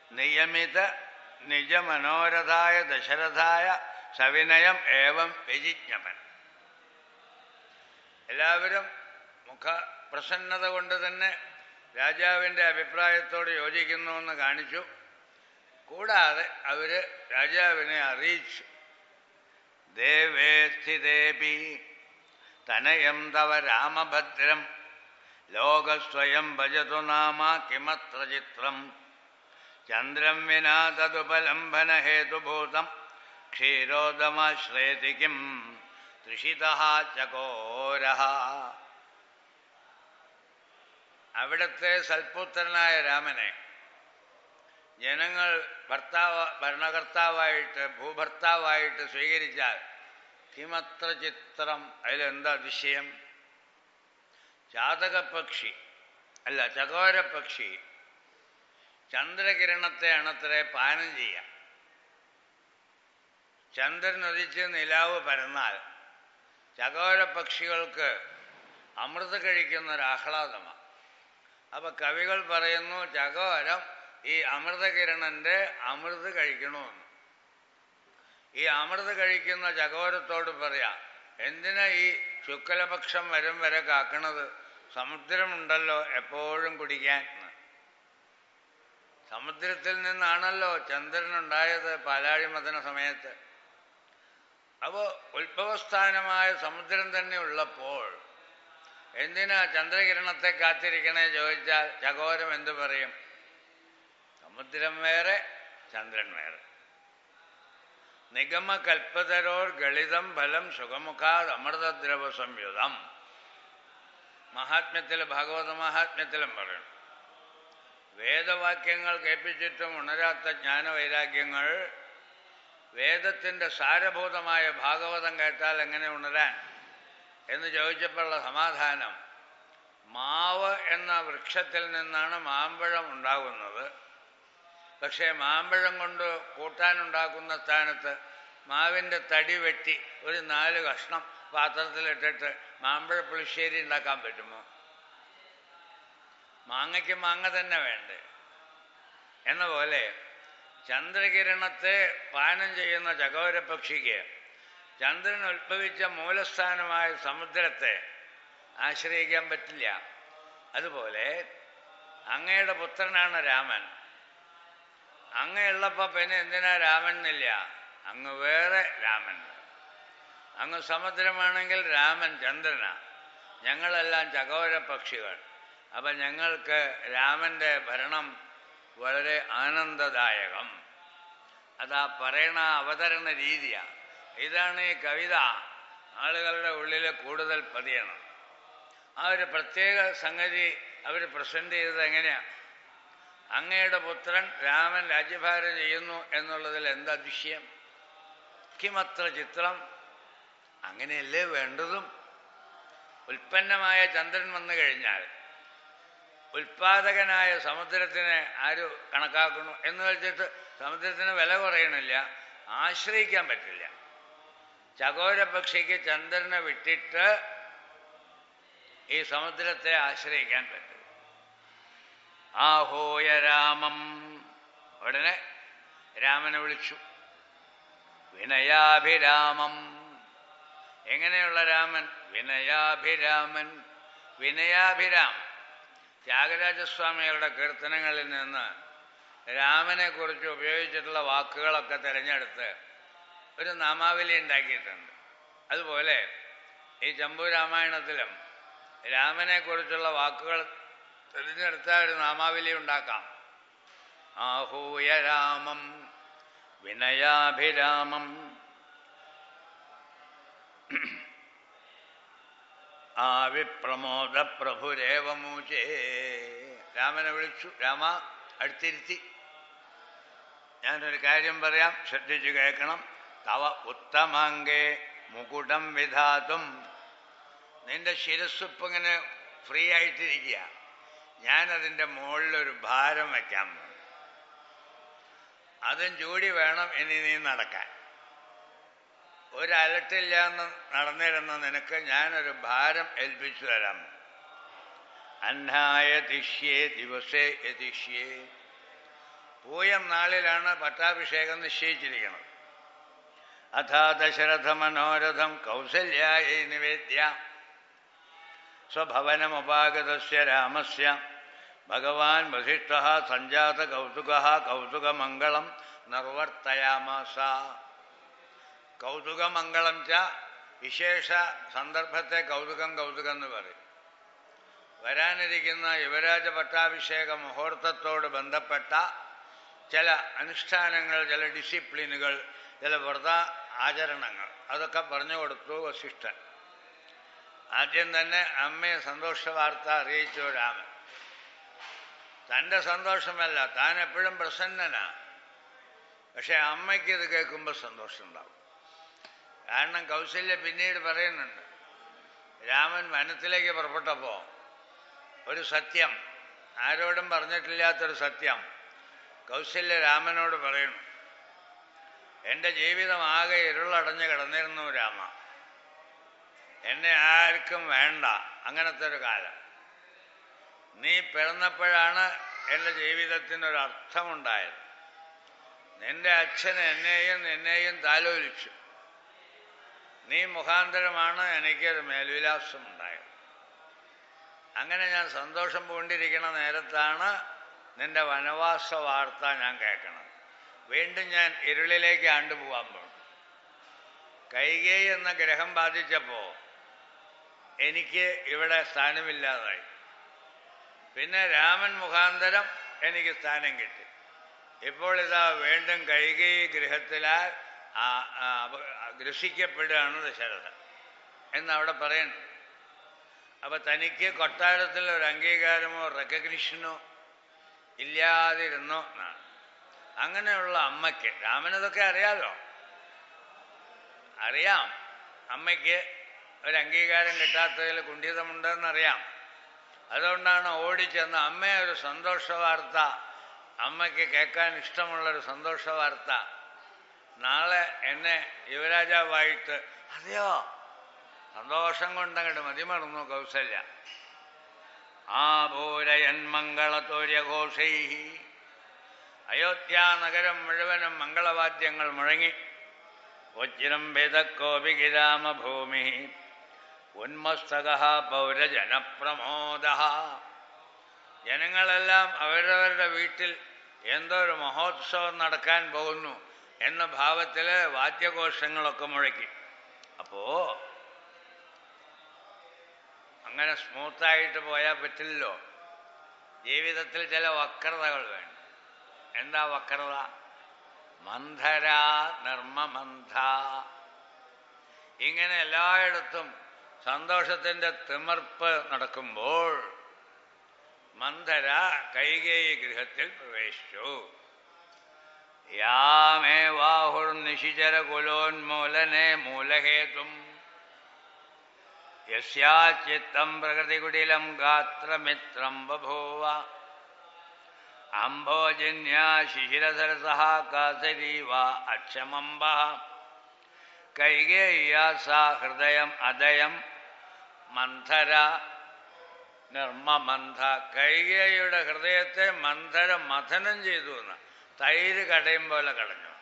നിയമിത നിജമനോരഥായ ദശരഥായ സവിനയം ഏവം വ്യജിജ്ഞപൻ എല്ലാവരും മുഖ പ്രസന്നത കൊണ്ട് തന്നെ രാജാവിൻ്റെ അഭിപ്രായത്തോട് യോജിക്കുന്നുവെന്ന് കാണിച്ചു കൂടാതെ അവർ രാജാവിനെ അറിയിച്ചു ദേവേ സ്ഥിതേപി തനയം തവ രാമഭദ്രം ലോകസ്വയം ഭജതു നാമ കിമത്ര ചിത്രം ചന്ദ്രം വിനാ തതുപലംബന ഹേതുഭൂതം ക്ഷീരോദമാശ്രയതി കിം തൃഷിത ചകോര അവിടുത്തെ സൽപുത്രനായ രാമനെ ജനങ്ങൾ ഭർത്താവ് ഭരണകർത്താവായിട്ട് ഭൂഭർത്താവായിട്ട് സ്വീകരിച്ചാൽ കിമത്ര ചിത്രം അതിലെന്താ അതിശയം ജാതകപക്ഷി അല്ല ചകോരപക്ഷി ചന്ദ്രകിരണത്തെ അണത്രേ പാനം ചെയ്യാം ചന്ദ്രൻ ഉദിച്ച് നിലാവ് പരന്നാൽ ചകോര പക്ഷികൾക്ക് അമൃത് കഴിക്കുന്ന ഒരു ആഹ്ലാദമാണ് അപ്പൊ കവികൾ പറയുന്നു ചകോരം ഈ അമൃതകിരണന്റെ അമൃത് കഴിക്കണമെന്ന് ഈ അമൃത് കഴിക്കുന്ന ചകോരത്തോട് പറയാം എന്തിനാ ഈ ശുക്ലപക്ഷം വരും വരെ കാക്കണത് സമുദ്രമുണ്ടല്ലോ എപ്പോഴും കുടിക്കാൻ എന്ന്. സമുദ്രത്തിൽ നിന്നാണല്ലോ ചന്ദ്രനുണ്ടായത് പാലാഴി മഥന സമയത്ത് അപ്പോൾ ഉത്ഭവസ്ഥാനമായ സമുദ്രം തന്നെ ഉള്ളപ്പോൾ എന്തിനാ ചന്ദ്രകിരണത്തെ കാത്തിരിക്കണേ ചോദിച്ചാൽ ചകോരം എന്തു പറയും സമുദ്രം വേറെ ചന്ദ്രൻ വേറെ നിഗമ കൽപ്പതരോർ ഗളിതം ഫലം സുഖമുഖാത് അമൃതദ്രവ സംയുതം മഹാത്മ്യത്തിൽ ഭാഗവത മഹാത്മ്യത്തിലും പറയണം വേദവാക്യങ്ങൾ കേൾപ്പിച്ചിട്ടും ഉണരാത്ത ജ്ഞാനവൈരാഗ്യങ്ങൾ വേദത്തിൻ്റെ സാരഭൂതമായ ഭാഗവതം കേട്ടാൽ എങ്ങനെ ഉണരാൻ എന്ന് ചോദിച്ചപ്പോഴുള്ള സമാധാനം മാവ് എന്ന വൃക്ഷത്തിൽ നിന്നാണ് മാമ്പഴം ഉണ്ടാകുന്നത് പക്ഷേ മാമ്പഴം കൊണ്ട് കൂട്ടാനുണ്ടാക്കുന്ന സ്ഥാനത്ത് മാവിൻ്റെ തടി വെട്ടി ഒരു നാല് കഷ്ണം പാത്രത്തിലിട്ടിട്ട് മാമ്പഴ പുളിശ്ശേരി ഉണ്ടാക്കാൻ പറ്റുമോ മാങ്ങയ്ക്ക് മാങ്ങ തന്നെ വേണ്ടേ എന്ന പോലെ ചന്ദ്രകിരണത്തെ പാനം ചെയ്യുന്ന ചകോരപക്ഷിക്ക് ചന്ദ്രൻ ഉത്ഭവിച്ച മൂലസ്ഥാനമായ സമുദ്രത്തെ ആശ്രയിക്കാൻ പറ്റില്ല അതുപോലെ അങ്ങയുടെ പുത്രനാണ് രാമൻ അങ്ങയുള്ളപ്പോൾ പിന്നെ എന്തിനാ രാമൻ എന്നില്ല അങ്ങ് വേറെ രാമൻ അങ്ങ് സമുദ്രമാണെങ്കിൽ രാമൻ ചന്ദ്രനാ ഞങ്ങളെല്ലാം ചകോര പക്ഷികൾ അപ്പം ഞങ്ങൾക്ക് രാമൻ്റെ ഭരണം വളരെ ആനന്ദദായകം അതാ പറയണ അവതരണ രീതിയാണ് ഇതാണ് ഈ കവിത ആളുകളുടെ ഉള്ളിൽ കൂടുതൽ പതിയണം ആ ഒരു പ്രത്യേക സംഗതി അവർ പ്രസന്റ് ചെയ്തത് എങ്ങനെയാണ് അങ്ങയുടെ പുത്രൻ രാമൻ രാജ്യഭാരം ചെയ്യുന്നു എന്നുള്ളതിൽ എന്താ അതിശയം കിമത്ര ചിത്രം അങ്ങനെയല്ലേ വേണ്ടതും ഉൽപ്പന്നമായ ചന്ദ്രൻ വന്നു കഴിഞ്ഞാൽ ഉൽപാദകനായ സമുദ്രത്തിനെ ആര് കണക്കാക്കുന്നു എന്ന് വെച്ചിട്ട് സമുദ്രത്തിന് വില കുറയണില്ല ആശ്രയിക്കാൻ പറ്റില്ല ചകോരപക്ഷിക്ക് ചന്ദ്രനെ വിട്ടിട്ട് ഈ സമുദ്രത്തെ ആശ്രയിക്കാൻ പറ്റും ആഹോയ രാമം ഉടനെ രാമനെ വിളിച്ചു വിനയാഭിരാമം എങ്ങനെയുള്ള രാമൻ വിനയാഭിരാമൻ വിനയാഭിരാം ത്യാഗരാജസ്വാമികളുടെ കീർത്തനങ്ങളിൽ നിന്ന് രാമനെ കുറിച്ച് ഉപയോഗിച്ചിട്ടുള്ള വാക്കുകളൊക്കെ തിരഞ്ഞെടുത്ത് ഒരു നാമാവലി ഉണ്ടാക്കിയിട്ടുണ്ട് അതുപോലെ ഈ ചമ്പു രാമായണത്തിലും രാമനെ കുറിച്ചുള്ള വാക്കുകൾ തിരഞ്ഞെടുത്ത ഒരു നാമാവലി ഉണ്ടാക്കാം ആഹൂയ രാമം വിനയാഭിരാമം ആവിപ്രമോദ പ്രഭുരേവമൂചേ രാമനെ വിളിച്ചു രാമ അടുത്തിരുത്തി ഞാനൊരു കാര്യം പറയാം ശ്രദ്ധിച്ചു കേൾക്കണം തവ ഉത്തമാങ്കേ മുകുടം വിധാതും നിന്റെ ശിരസ്സുപ്പ് ഇങ്ങനെ ഫ്രീ ആയിട്ടിരിക്കുക ഞാനതിൻ്റെ മുകളിലൊരു ഭാരം വയ്ക്കാൻ പോകും അതും ചൂടി വേണം ഇനി നീ നടക്കാൻ ഒരലട്ടില്ല എന്ന് നടന്നിരുന്ന നിനക്ക് ഞാനൊരു ഭാരം ഏൽപ്പിച്ചു തരാം അന്നായ തിഷ്യേ ദിവസേ യതിഷ്യേ പൂയം നാളിലാണ് പട്ടാഭിഷേകം നിശ്ചയിച്ചിരിക്കുന്നത് അഥാ ദശരഥ മനോരഥം കൗസല്യായ നിവേദ്യ സ്വഭവനമുപാഗതസ്യ രാമസ്യ ഭഗവാൻ വസിഷ്ഠ സഞ്ജാത കൗതുക കൗതുകമംഗളം നിർവർത്തയാമാസ കൗതുകമംഗളം ച വിശേഷ സന്ദർഭത്തെ കൗതുകം കൗതുകം എന്ന് പറയും വരാനിരിക്കുന്ന യുവരാജ പട്ടാഭിഷേക മുഹൂർത്തത്തോട് ബന്ധപ്പെട്ട ചില അനുഷ്ഠാനങ്ങൾ ചില ഡിസിപ്ലിനുകൾ ചില വ്രത ആചരണങ്ങൾ അതൊക്കെ പറഞ്ഞു കൊടുത്തു വസിഷ്ഠൻ ആദ്യം തന്നെ അമ്മയെ സന്തോഷ വാർത്ത അറിയിച്ചു രാമൻ തൻ്റെ സന്തോഷമല്ല താൻ എപ്പോഴും പ്രസന്നനാ പക്ഷെ അമ്മയ്ക്ക് ഇത് കേൾക്കുമ്പോൾ സന്തോഷം ഉണ്ടാവും കാരണം കൗസല്യ പിന്നീട് പറയുന്നുണ്ട് രാമൻ വനത്തിലേക്ക് പുറപ്പെട്ടപ്പോൾ ഒരു സത്യം ആരോടും പറഞ്ഞിട്ടില്ലാത്തൊരു സത്യം കൗസല്യ രാമനോട് പറയുന്നു എൻ്റെ ജീവിതം ആകെ ഇരുളടഞ്ഞ് കിടന്നിരുന്നു രാമ എന്നെ ആർക്കും വേണ്ട അങ്ങനത്തെ ഒരു കാലം നീ പിറന്നപ്പോഴാണ് എൻ്റെ ജീവിതത്തിനൊരു അർത്ഥമുണ്ടായത് നിന്റെ അച്ഛൻ എന്നെയും നിന്നെയും താലോലിച്ചു നീ മുഖാന്തരമാണ് എനിക്കൊരു മേൽവിലാസം ഉണ്ടായത് അങ്ങനെ ഞാൻ സന്തോഷം പൂണ്ടിരിക്കണ നേരത്താണ് നിന്റെ വനവാസ വാർത്ത ഞാൻ കേൾക്കണം വീണ്ടും ഞാൻ ഇരുളിലേക്ക് ആണ്ടുപോകാൻ പോകും കൈകേയി എന്ന ഗ്രഹം ബാധിച്ചപ്പോൾ എനിക്ക് ഇവിടെ സ്ഥാനമില്ലാതായി പിന്നെ രാമൻ മുഖാന്തരം എനിക്ക് സ്ഥാനം കിട്ടി ഇപ്പോൾ ഇതാ വീണ്ടും കൈകേയി ഗൃഹത്തിലാൽ ഗ്രസിക്കപ്പെടുകയാണ് ദശരഥൻ എന്നവിടെ പറയുന്നു അപ്പൊ തനിക്ക് കൊട്ടാരത്തിൽ ഒരു അംഗീകാരമോ റെക്കഗ്നിഷനോ ഇല്ലാതിരുന്നോ എന്നാണ് അങ്ങനെയുള്ള അമ്മയ്ക്ക് രാമനതൊക്കെ അറിയാലോ അറിയാം അമ്മയ്ക്ക് ഒരു അംഗീകാരം കിട്ടാത്തതിൽ കുണ്ഠിതമുണ്ടെന്നറിയാം അതുകൊണ്ടാണ് ഓടിച്ചെന്ന് അമ്മയെ ഒരു സന്തോഷ വാർത്ത അമ്മയ്ക്ക് കേൾക്കാൻ ഇഷ്ടമുള്ളൊരു സന്തോഷ വാർത്ത നാളെ എന്നെ യുവരാജാവായിട്ട് അതെയോ സന്തോഷം കൊണ്ടങ്ങോട്ട് മതിമറന്നു കൗസല്യ ആഭൂരയൻ മംഗളത്തോര്യഘോഷൈ അയോധ്യ നഗരം മുഴുവനും മംഗളവാദ്യങ്ങൾ മുഴങ്ങി വജ്രം ഭേദക്കോപി ഗിരാമഭൂമി ഉന്മസ്തക പൗരജനപ്രമോദ ജനങ്ങളെല്ലാം അവരവരുടെ വീട്ടിൽ എന്തോ ഒരു മഹോത്സവം നടക്കാൻ പോകുന്നു എന്ന ഭാവത്തില് വാദ്യഘോഷങ്ങളൊക്കെ മുഴക്കി അപ്പോ അങ്ങനെ സ്മൂത്തായിട്ട് പോയാൽ പറ്റില്ലല്ലോ ജീവിതത്തിൽ ചില വക്രതകൾ വേണം എന്താ വക്രത മന്ധര നിർമ്മമന്ധ ഇങ്ങനെ എല്ലായിടത്തും സന്തോഷത്തിന്റെ തിമർപ്പ് നടക്കുമ്പോൾ മന്ധര കൈകേയി ഗൃഹത്തിൽ പ്രവേശിച്ചു യാമേവാഹുർ നിശിചര കുലോന്മൂലനെ മൂലഹേതും യസ്യാചിത്തം പ്രകൃതികുടിലം ഗാത്രമിത്രം ബഭൂവ അംഭോജന്യാ ശിശിരസരസ കാസരീവ അക്ഷമംബ കൈകേയ്യാ സാ ഹൃദയം അദയം മന്ധര നിർമ്മമന്ധ കൈകേയുടെ ഹൃദയത്തെ മന്ധര മഥനം ചെയ്തു എന്ന് തൈര് കടയും പോലെ കടഞ്ഞു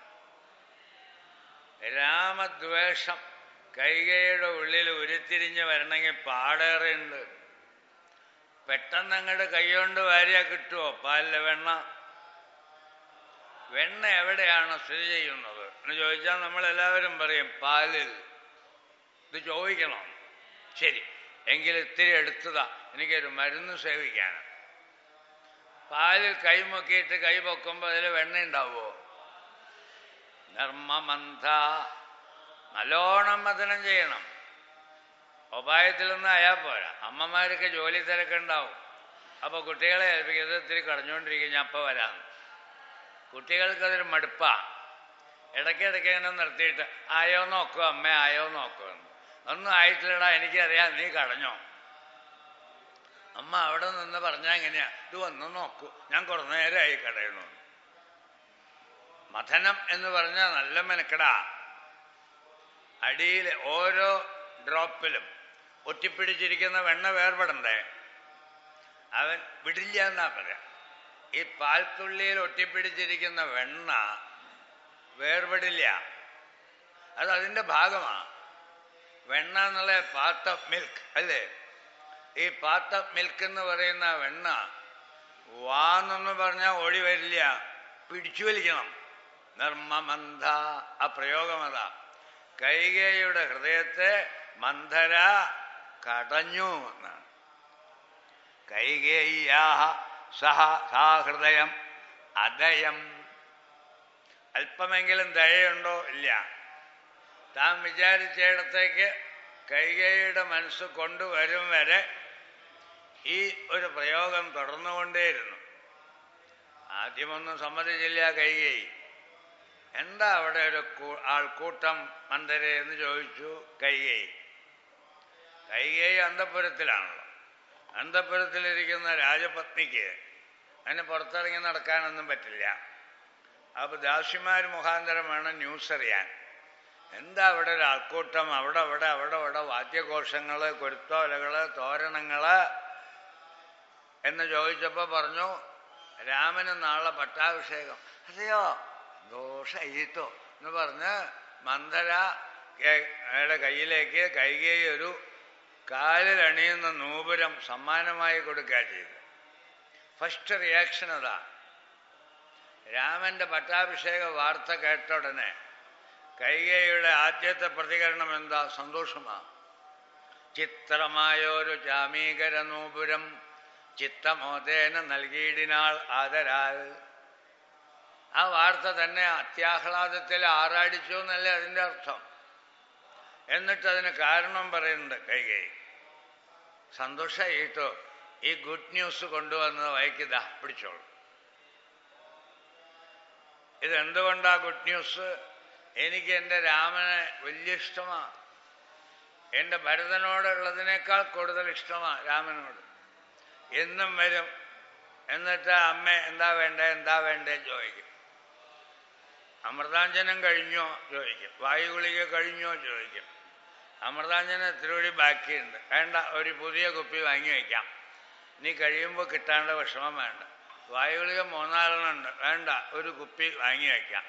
രാമദ്വേഷം കൈകയുടെ ഉള്ളിൽ ഉരുത്തിരിഞ്ഞ് വരണമെങ്കിൽ പാടേറെയുണ്ട് പെട്ടെന്ന് അങ്ങോട്ട് കൈകൊണ്ട് വാരിയാ കിട്ടുമോ പാലിലെ വെണ്ണ വെണ്ണ എവിടെയാണ് സ്ഥിതി ചെയ്യുന്നത് എന്ന് ചോദിച്ചാൽ നമ്മളെല്ലാവരും പറയും പാലിൽ ഇത് ചോദിക്കണം ശരി എങ്കിൽ ഇത്തിരി എടുത്തതാ എനിക്കൊരു മരുന്ന് സേവിക്കാനാണ് പാലിൽ കൈമുക്കിയിട്ട് കൈ പൊക്കുമ്പോൾ അതിൽ വെണ്ണ ഉണ്ടാവുമോ നർമ്മമന്ധ നല്ലോണം മഥനം ചെയ്യണം ഉപായത്തിലൊന്നും ആയാൽ പോരാ അമ്മമാർക്ക് ജോലി തിരക്കുണ്ടാവും അപ്പോൾ കുട്ടികളെ ഏൽപ്പിക്കുന്നത് ഇത്തിരി കടഞ്ഞുകൊണ്ടിരിക്കും ഞാൻ അപ്പം വരാം കുട്ടികൾക്കതൊരു മടുപ്പാ ഇടയ്ക്കിടയ്ക്ക് ഇങ്ങനെ നിർത്തിയിട്ട് ആയോ നോക്കൂ അമ്മ ആയോ നോക്കൂ ഒന്നും ആയിട്ടില്ലടാ എനിക്കറിയാം നീ കടഞ്ഞോ അമ്മ അവിടെ നിന്ന് പറഞ്ഞാൽ എങ്ങനെയാ ഇത് വന്ന് നോക്കൂ ഞാൻ കുറേ നേരമായി കടയണു മഥനം എന്ന് പറഞ്ഞാൽ നല്ല മെനക്കെടാ അടിയിൽ ഓരോ ഡ്രോപ്പിലും ഒറ്റിപ്പിടിച്ചിരിക്കുന്ന വെണ്ണ വേർപെടണ്ടേ അവൻ വിടില്ല എന്നാ പറയാം ഈ പാൽത്തുള്ളിയിൽ ഒട്ടിപ്പിടിച്ചിരിക്കുന്ന വെണ്ണ വേർപെടില്ല അത് അതിൻ്റെ ഭാഗമാണ് വെണ്ണ എന്നുള്ള പാത്ത് ഓഫ് മിൽക്ക് അല്ലേ ഈ പാത്ത് ഓഫ് മിൽക്ക് എന്ന് പറയുന്ന വെണ്ണ വാന്നൊന്ന് പറഞ്ഞാൽ ഓടി വരില്ല പിടിച്ചു വലിക്കണം നിർമ്മമന്ധ ആ പ്രയോഗം അതാ കൈകേയുടെ ഹൃദയത്തെ മന്ധര കടഞ്ഞു എന്നാണ് കൈകേയ്യാഹ സഹ സാ ഹൃദയം അദയം അല്പമെങ്കിലും ദയയുണ്ടോ ഇല്ല താൻ വിചാരിച്ചിടത്തേക്ക് കൈകേയുടെ മനസ്സ് കൊണ്ടുവരും വരെ ഈ ഒരു പ്രയോഗം തുടർന്നുകൊണ്ടേയിരുന്നു ആദ്യമൊന്നും സമ്മതിച്ചില്ല കൈകേയി എന്താ അവിടെ ഒരു കൂ- ആൾക്കൂട്ടം മന്ദരെ എന്ന് ചോദിച്ചു കൈകേയി കൈകേയി അന്തപുരത്തിലാണല്ലോ അന്തപുരത്തിലിരിക്കുന്ന രാജപത്നിക്ക് അതിന് പുറത്തിറങ്ങി നടക്കാനൊന്നും പറ്റില്ല അപ്പൊ ദാസിമാർ മുഖാന്തരം വേണം ന്യൂസ് അറിയാൻ എന്താ അവിടെ ഒരു ആൾക്കൂട്ടം അവിടെ അവിടെ അവിടെ അവിടെ വാദ്യഘോഷങ്ങള് കുരുത്തോലകള് തോരണങ്ങള് എന്ന് ചോദിച്ചപ്പോ പറഞ്ഞു രാമന് നാളെ പട്ടാഭിഷേകം അതെയോ ദോഷയിട്ടോ എന്ന് പറഞ്ഞ് മന്ദര യുടെ കയ്യിലേക്ക് കൈകേയി ഒരു കാലിൽ അണിയുന്ന നൂപുരം സമ്മാനമായി കൊടുക്കുക ചെയ്തു ഫസ്റ്റ് റിയാക്ഷൻ അതാ രാമന്റെ പട്ടാഭിഷേക വാർത്ത കേട്ട ഉടനെ കൈകേയുടെ ആദ്യത്തെ പ്രതികരണം എന്താ സന്തോഷമാ ചിത്രമായൊരു ചാമീകര നൂപുരം ചിത്തമോദേന നൽകിയിടിനാൾ ആദരാൽ ആ വാർത്ത തന്നെ അത്യാഹ്ലാദത്തിൽ ആറാടിച്ചു എന്നല്ലേ അതിൻ്റെ അർത്ഥം എന്നിട്ട് അതിന് കാരണം പറയുന്നുണ്ട് കൈകൈ സന്തോഷമായിട്ടോ ഈ ഗുഡ് ന്യൂസ് കൊണ്ടുവന്നത് വൈക്കിതാ പിടിച്ചോളൂ ഇതെന്തുകൊണ്ടാ ഗുഡ് ന്യൂസ് എനിക്ക് എൻ്റെ രാമനെ വലിയ ഇഷ്ടമാണ് എൻ്റെ ഭരതനോടുള്ളതിനേക്കാൾ കൂടുതൽ ഇഷ്ടമാണ് രാമനോട് എന്നും വരും എന്നിട്ട് അമ്മ എന്താ വേണ്ടേ എന്താ വേണ്ടേ ചോദിക്കും അമൃതാഞ്ജനം കഴിഞ്ഞോ ചോദിക്കും വായു ഗുളിക കഴിഞ്ഞോ ചോദിക്കും അമൃതാഞ്ജനം എത്ര കൂടി ബാക്കിയുണ്ട് വേണ്ട ഒരു പുതിയ കുപ്പി വാങ്ങി വയ്ക്കാം നീ കഴിയുമ്പോൾ കിട്ടാനുള്ള വിഷമം വേണ്ട വായു ഗുളിക മൂന്നാലെണ്ണം ഉണ്ട് വേണ്ട ഒരു കുപ്പി വാങ്ങി വയ്ക്കാം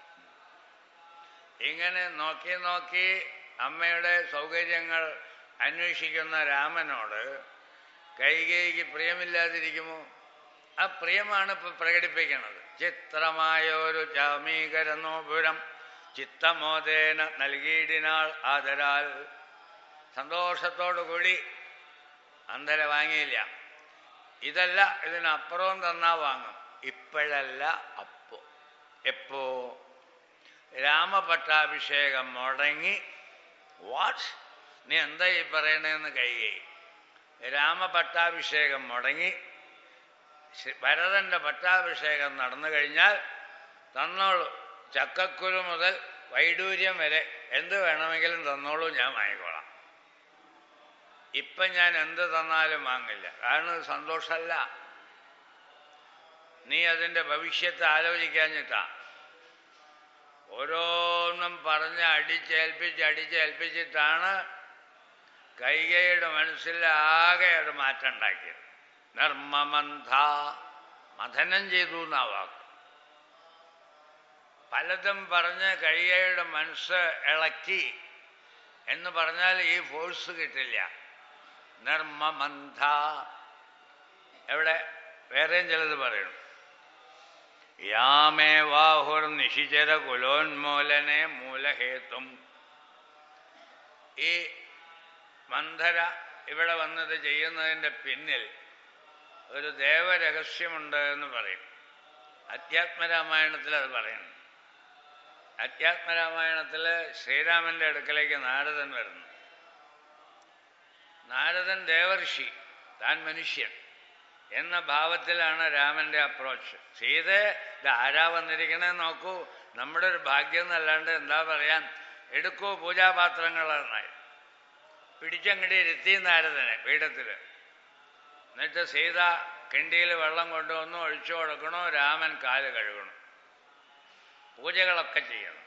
ഇങ്ങനെ നോക്കി നോക്കി അമ്മയുടെ സൗകര്യങ്ങൾ അന്വേഷിക്കുന്ന രാമനോട് കൈകേയിക്ക് പ്രിയമില്ലാതിരിക്കുമോ ആ പ്രിയമാണ് ഇപ്പൊ പ്രകടിപ്പിക്കുന്നത് ചിത്രമായൊരു ജാമീകരനോപുരം ചിത്തമോദേന നൽകിയിടിനാൾ ആദരാൽ സന്തോഷത്തോടുകൂടി അന്തര വാങ്ങിയില്ല ഇതല്ല ഇതിനപ്പുറവും തന്നാ വാങ്ങും ഇപ്പോഴല്ല അപ്പോ എപ്പോ രാമപട്ടാഭിഷേകം മുടങ്ങി വാട്ട് നീ എന്താ ഈ പറയണേന്ന് കൈകൈ രാമപട്ടാഭിഷേകം മുടങ്ങി ശ്രീ- ഭരതന്റെ പട്ടാഭിഷേകം നടന്നു കഴിഞ്ഞാൽ തന്നോളൂ ചക്കക്കുരു മുതൽ വൈഡൂര്യം വരെ എന്ത് വേണമെങ്കിലും തന്നോളൂ ഞാൻ വാങ്ങിക്കോളാം ഇപ്പം ഞാൻ എന്ത് തന്നാലും വാങ്ങില്ല കാരണം ഇത് സന്തോഷമല്ല നീ അതിൻ്റെ ഭവിഷ്യത്ത് ആലോചിക്കാഞ്ഞിട്ടാ ഓരോന്നും പറഞ്ഞ് അടിച്ചേൽപ്പിച്ച് അടിച്ചേൽപ്പിച്ചിട്ടാണ് കൈകയുടെ മനസ്സിൽ ആകെ ഒരു മാറ്റം ഉണ്ടാക്കിയത് നിർമ്മമന്ധ മഥനം ചെയ്തു എന്നാ വാക്ക് പലതും പറഞ്ഞ് കൈകയുടെ മനസ്സ് ഇളക്കി എന്ന് പറഞ്ഞാൽ ഈ ഫോഴ്സ് കിട്ടില്ല നിർമ്മമന്ധ എവിടെ വേറെയും ചിലത് പറയണം യാമേ വാഹുർ നിശിചര കുലോന്മൂലനെ മൂലഹേത്തും ഈ മന്ധര ഇവിടെ വന്നത് ചെയ്യുന്നതിൻ്റെ പിന്നിൽ ഒരു ദേവരഹസ്യമുണ്ട് എന്ന് പറയും അധ്യാത്മരാമായണത്തിൽ അത് പറയുന്നു അധ്യാത്മരാമായണത്തിൽ ശ്രീരാമന്റെ അടുക്കലേക്ക് നാരദൻ വരുന്നു നാരദൻ ദേവർഷി താൻ മനുഷ്യൻ എന്ന ഭാവത്തിലാണ് രാമന്റെ അപ്രോച്ച് സീത ഇത് ആരാ വന്നിരിക്കണേ നോക്കൂ നമ്മുടെ ഒരു ഭാഗ്യം എന്നല്ലാണ്ട് എന്താ പറയാൻ എടുക്കൂ പൂജാപാത്രങ്ങളെന്നായി പിടിച്ചങ്ങടി ഇരുത്തി നാരദനെ പീഠത്തില് എന്നിട്ട് സീത കിണ്ടിയിൽ വെള്ളം കൊണ്ടുവന്ന് ഒഴിച്ചു കൊടുക്കണോ രാമൻ കാല് കഴുകണം പൂജകളൊക്കെ ചെയ്യണം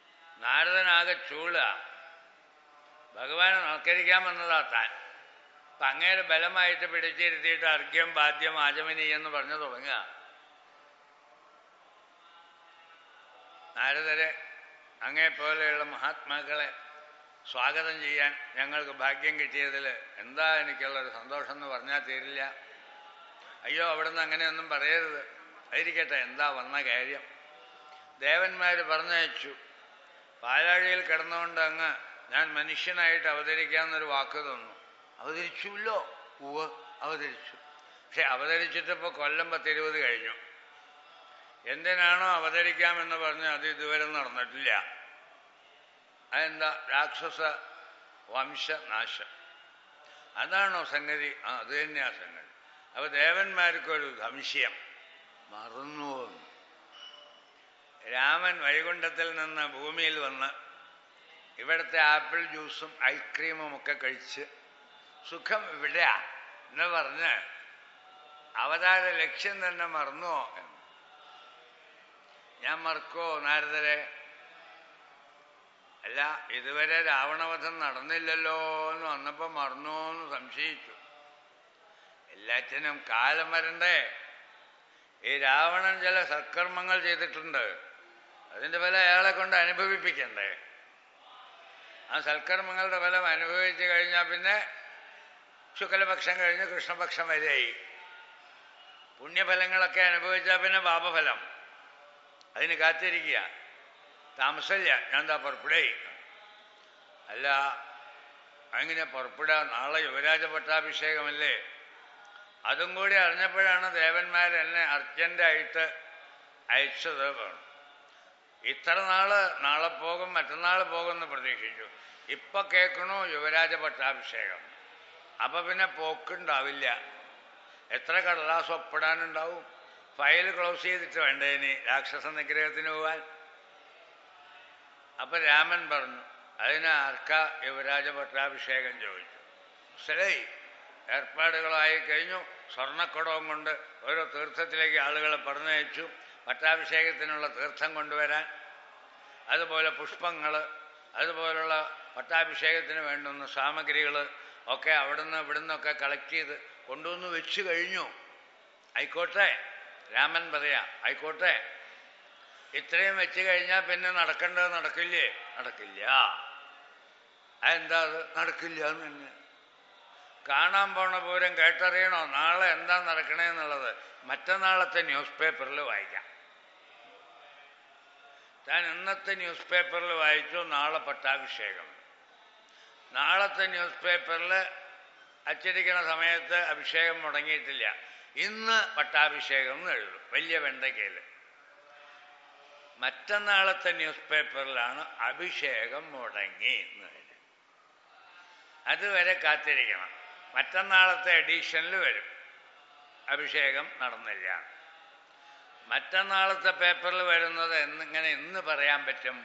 നാരദനാകെ ചൂള ഭഗവാനെ നമസ്കരിക്കാൻ വന്നതാ താൻ അപ്പം അങ്ങേരെ ബലമായിട്ട് പിടിച്ചിരുത്തിയിട്ട് അർഘ്യം ബാധ്യം ആചമനി എന്ന് പറഞ്ഞു തുടങ്ങുക നാരദരെ അങ്ങേ പോലെയുള്ള മഹാത്മാക്കളെ സ്വാഗതം ചെയ്യാൻ ഞങ്ങൾക്ക് ഭാഗ്യം കിട്ടിയതിൽ എന്താ എനിക്കുള്ളൊരു സന്തോഷം എന്ന് പറഞ്ഞാൽ തീരില്ല അയ്യോ അവിടുന്ന് അങ്ങനെയൊന്നും പറയരുത് ആയിരിക്കട്ടെ എന്താ വന്ന കാര്യം ദേവന്മാർ പറഞ്ഞയച്ചു പാലാഴിയിൽ കിടന്നുകൊണ്ട് അങ്ങ് ഞാൻ മനുഷ്യനായിട്ട് അവതരിക്കാമെന്നൊരു വാക്ക് തന്നു അവതരിച്ചുല്ലോ ഉവ് അവതരിച്ചു പക്ഷെ അവതരിച്ചിട്ടിപ്പോൾ കൊല്ലം പത്തിരുപത് കഴിഞ്ഞു എന്തിനാണോ അവതരിക്കാമെന്ന് പറഞ്ഞ് അത് ഇതുവരെ നടന്നിട്ടില്ല അതെന്താ രാക്ഷസ വംശനാശം അതാണോ സംഗതി ആ അത് തന്നെയാ സംഗതി അപ്പൊ ദേവന്മാർക്കൊരു സംശയം മറന്നു വന്നു രാമൻ വൈകുണ്ഠത്തിൽ നിന്ന് ഭൂമിയിൽ വന്ന് ഇവിടുത്തെ ആപ്പിൾ ജ്യൂസും ഐസ്ക്രീമും ഒക്കെ കഴിച്ച് സുഖം ഇവിടെയാ എന്ന് പറഞ്ഞ് അവതാര ലക്ഷ്യം തന്നെ മറന്നുവോ എന്ന് ഞാൻ മറക്കോ നാരദരെ അല്ല ഇതുവരെ രാവണവധം നടന്നില്ലല്ലോ എന്ന് വന്നപ്പോൾ മറന്നോ എന്ന് സംശയിച്ചു എല്ലാറ്റിനും കാലം വരണ്ടേ ഈ രാവണൻ ചില സത്കർമ്മങ്ങൾ ചെയ്തിട്ടുണ്ട് അതിന്റെ ഫലം അയാളെ കൊണ്ട് അനുഭവിപ്പിക്കണ്ടേ ആ സൽക്കർമ്മങ്ങളുടെ ഫലം അനുഭവിച്ചു കഴിഞ്ഞാൽ പിന്നെ ശുക്ലപക്ഷം കഴിഞ്ഞ് കൃഷ്ണപക്ഷം വരെയായി പുണ്യഫലങ്ങളൊക്കെ അനുഭവിച്ചാൽ പിന്നെ പാപഫലം അതിന് കാത്തിരിക്കുക താമസമില്ല ഞാൻ എന്താ പുറപ്പെടേ അല്ല അങ്ങനെ പുറപ്പെടുക നാളെ യുവരാജ പട്ടാഭിഷേകമല്ലേ അതും കൂടി അറിഞ്ഞപ്പോഴാണ് ദേവന്മാർ എന്നെ അർജന്റായിട്ട് അയച്ചത് വേണം ഇത്ര നാള് നാളെ പോകും മറ്റന്നാൾ പോകുമെന്ന് പ്രതീക്ഷിച്ചു ഇപ്പൊ കേൾക്കണു യുവരാജ പട്ടാഭിഷേകം അപ്പൊ പിന്നെ പോക്കുണ്ടാവില്ല എത്ര കടലാസ് ഒപ്പിടാനുണ്ടാവും ഫയൽ ക്ലോസ് ചെയ്തിട്ട് വേണ്ടേ ഇനി രാക്ഷസ നിഗ്രഹത്തിന് പോവാൻ അപ്പൊ രാമൻ പറഞ്ഞു അതിന് ആർക്കാ യുവരാജ പട്ടാഭിഷേകം ചോദിച്ചു മനസ്സിലായി ഏർപ്പാടുകളായി കഴിഞ്ഞു സ്വർണ്ണക്കുടവും കൊണ്ട് ഓരോ തീർത്ഥത്തിലേക്ക് ആളുകളെ പറഞ്ഞയച്ചു പട്ടാഭിഷേകത്തിനുള്ള തീർത്ഥം കൊണ്ടുവരാൻ അതുപോലെ പുഷ്പങ്ങൾ അതുപോലുള്ള പട്ടാഭിഷേകത്തിന് വേണ്ടുന്ന സാമഗ്രികൾ ഒക്കെ അവിടുന്ന് ഇവിടുന്നൊക്കെ കളക്ട് ചെയ്ത് കൊണ്ടുവന്ന് വെച്ച് കഴിഞ്ഞു ആയിക്കോട്ടെ രാമൻ പറയാ ആയിക്കോട്ടെ ഇത്രയും വെച്ച് കഴിഞ്ഞാൽ പിന്നെ നടക്കേണ്ടത് നടക്കില്ലേ നടക്കില്ല അതെന്താ അത് നടക്കില്ല എന്ന് തന്നെ കാണാൻ പോണ പൂരം കേട്ടറിയണോ നാളെ എന്താ നടക്കണേന്നുള്ളത് മറ്റന്നാളത്തെ ന്യൂസ് പേപ്പറിൽ വായിക്കാം താൻ ഇന്നത്തെ ന്യൂസ് പേപ്പറിൽ വായിച്ചു നാളെ പട്ടാഭിഷേകം നാളത്തെ ന്യൂസ് പേപ്പറിൽ അച്ചടിക്കണ സമയത്ത് അഭിഷേകം മുടങ്ങിയിട്ടില്ല ഇന്ന് പട്ടാഭിഷേകം എന്ന് എഴുതും വലിയ വെണ്ടയ്ക്കയിൽ മറ്റന്നാളത്തെ ന്യൂസ് പേപ്പറിലാണ് അഭിഷേകം മുടങ്ങി എന്ന് എഴുതി അതുവരെ കാത്തിരിക്കണം മറ്റന്നാളത്തെ എഡീഷനിൽ വരും അഭിഷേകം നടന്നില്ല മറ്റന്നാളത്തെ പേപ്പറിൽ വരുന്നത് എന്നിങ്ങനെ ഇന്ന് പറയാൻ പറ്റും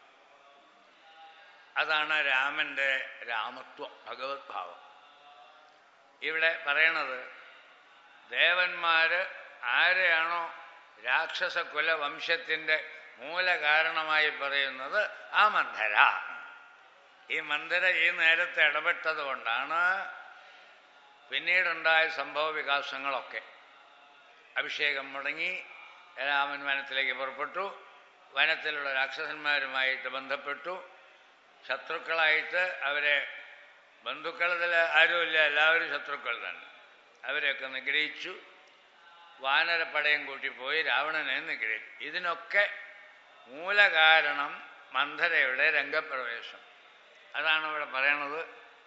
അതാണ് രാമന്റെ രാമത്വം ഭഗവത് ഭാവം ഇവിടെ പറയണത് ദേവന്മാര് ആരെയാണോ രാക്ഷസ കുലവംശത്തിന്റെ മൂലകാരണമായി പറയുന്നത് ആ മന്ധര ഈ മന്ധര ഈ നേരത്തെ ഇടപെട്ടത് കൊണ്ടാണ് പിന്നീടുണ്ടായ സംഭവ വികാസങ്ങളൊക്കെ അഭിഷേകം മുടങ്ങി രാമൻ വനത്തിലേക്ക് പുറപ്പെട്ടു വനത്തിലുള്ള രാക്ഷസന്മാരുമായിട്ട് ബന്ധപ്പെട്ടു ശത്രുക്കളായിട്ട് അവരെ ബന്ധുക്കളതിൽ ആരുമില്ല എല്ലാവരും ശത്രുക്കൾ തന്നെ അവരെയൊക്കെ നിഗ്രഹിച്ചു വാനരപ്പടയും കൂട്ടിപ്പോയി രാവണനെ നിഗ്രഹിച്ചു ഇതിനൊക്കെ മൂലകാരണം മന്ധരയുടെ രംഗപ്രവേശം അതാണ് ഇവിടെ പറയണത്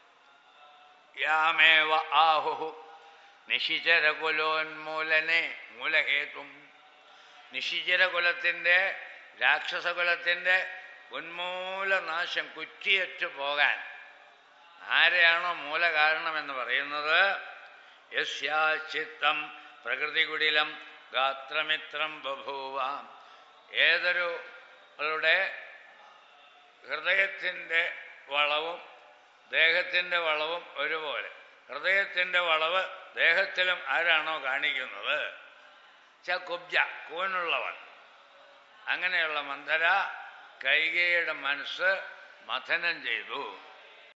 യാമേവ ആഹു നിശിചരകുലോന്മൂലനെ മൂലഹേതും നിശിചരകുലത്തിൻ്റെ രാക്ഷസകുലത്തിൻ്റെ ഉന്മൂലനാശം കുറ്റിയറ്റു പോകാൻ ആരെയാണോ മൂലകാരണം എന്ന് പറയുന്നത് യസ്യാചിത്തം പ്രകൃതികുടിലം ഗാത്രമിത്രം ബഭൂവ ഏതൊരു ളുടെ ഹൃദയത്തിൻ്റെ വളവും ദേഹത്തിൻ്റെ വളവും ഒരുപോലെ ഹൃദയത്തിൻ്റെ വളവ് ദേഹത്തിലും ആരാണോ കാണിക്കുന്നത് ച കുബ്ജ കൂനുള്ളവൻ അങ്ങനെയുള്ള മന്ധര കൈകയുടെ മനസ്സ് മഥനം ചെയ്തു